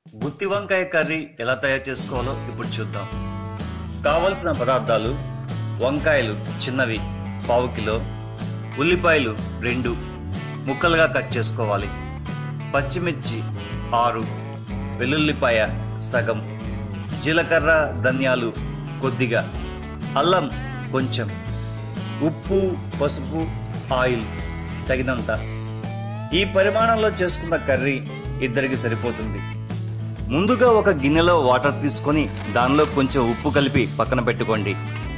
గుత్తి వంకాయ కర్రీ ఎలా తయారు చేసుకోవాలో ఇప్పుడు చూద్దాం కావలసిన పదార్థాలు వంకాయలు చిన్నవి పావు కిలో ఉల్లిపాయలు రెండు ముక్కలుగా కట్ చేసుకోవాలి పచ్చిమిర్చి ఆరు వెల్లుల్లిపాయ సగం జీలకర్ర ధనియాలు కొద్దిగా అల్లం కొంచెం ఉప్పు పసుపు ఆయిల్ తగినంత ఈ పరిమాణంలో చేసుకున్న కర్రీ ఇద్దరికి సరిపోతుంది ముందుగా ఒక గిన్నెలో వాటర్ తీసుకొని దానిలో కొంచెం ఉప్పు కలిపి పక్కన పెట్టుకోండి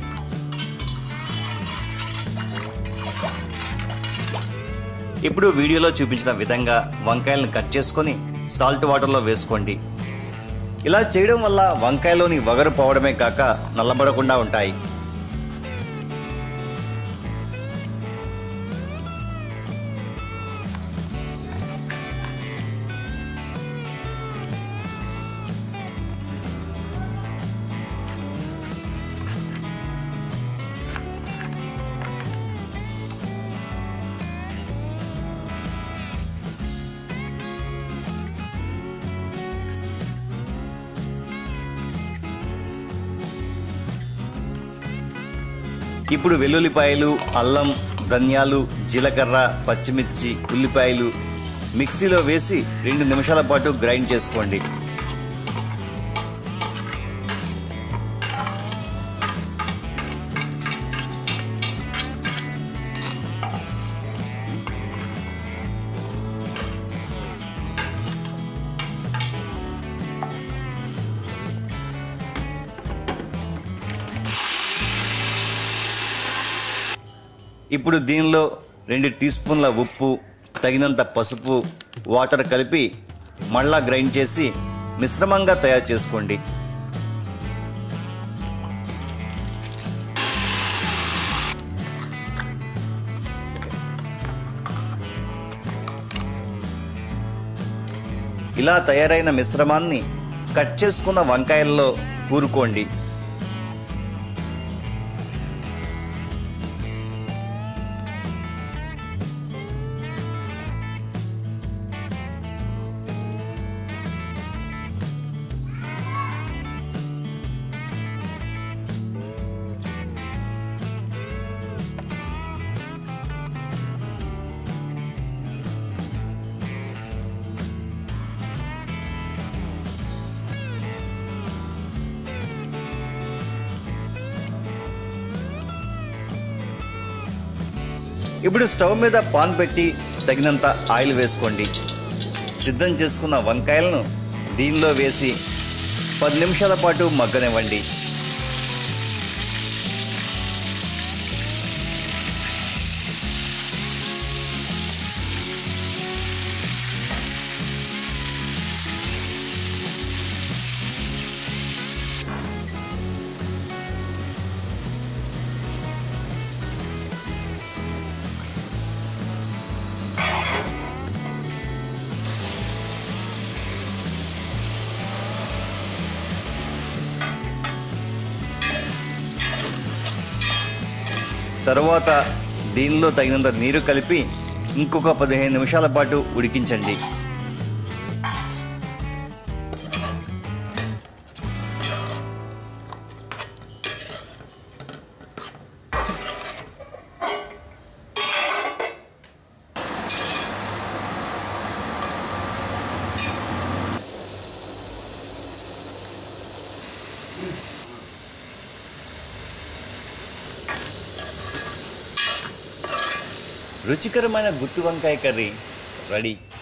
ఇప్పుడు వీడియోలో చూపించిన విధంగా వంకాయలను కట్ చేసుకొని సాల్ట్ వాటర్లో వేసుకోండి ఇలా చేయడం వల్ల వంకాయలోని వగరు పోవడమే కాక నల్లబడకుండా ఉంటాయి ఇప్పుడు వెల్లుల్లిపాయలు అల్లం ధనియాలు జీలకర్ర పచ్చిమిర్చి ఉల్లిపాయలు మిక్సీలో వేసి రెండు నిమిషాల పాటు గ్రైండ్ చేసుకోండి ఇప్పుడు దీనిలో రెండు టీ స్పూన్ల ఉప్పు తగినంత పసుపు వాటర్ కలిపి మళ్ళా గ్రైండ్ చేసి మిశ్రమంగా తయారు చేసుకోండి ఇలా తయారైన మిశ్రమాన్ని కట్ చేసుకున్న వంకాయల్లో కూరుకోండి ఇప్పుడు స్టవ్ మీద పాన్ పెట్టి తగినంత ఆయిల్ వేసుకోండి సిద్ధం చేసుకున్న వంకాయలను దీనిలో వేసి పది నిమిషాల పాటు మగ్గనివ్వండి తరువాత దీనిలో తగినంత నీరు కలిపి ఇంకొక పదిహేను నిమిషాల పాటు ఉడికించండి రుచికరమైన గుత్తి వంకాయ కర్రీ రెడీ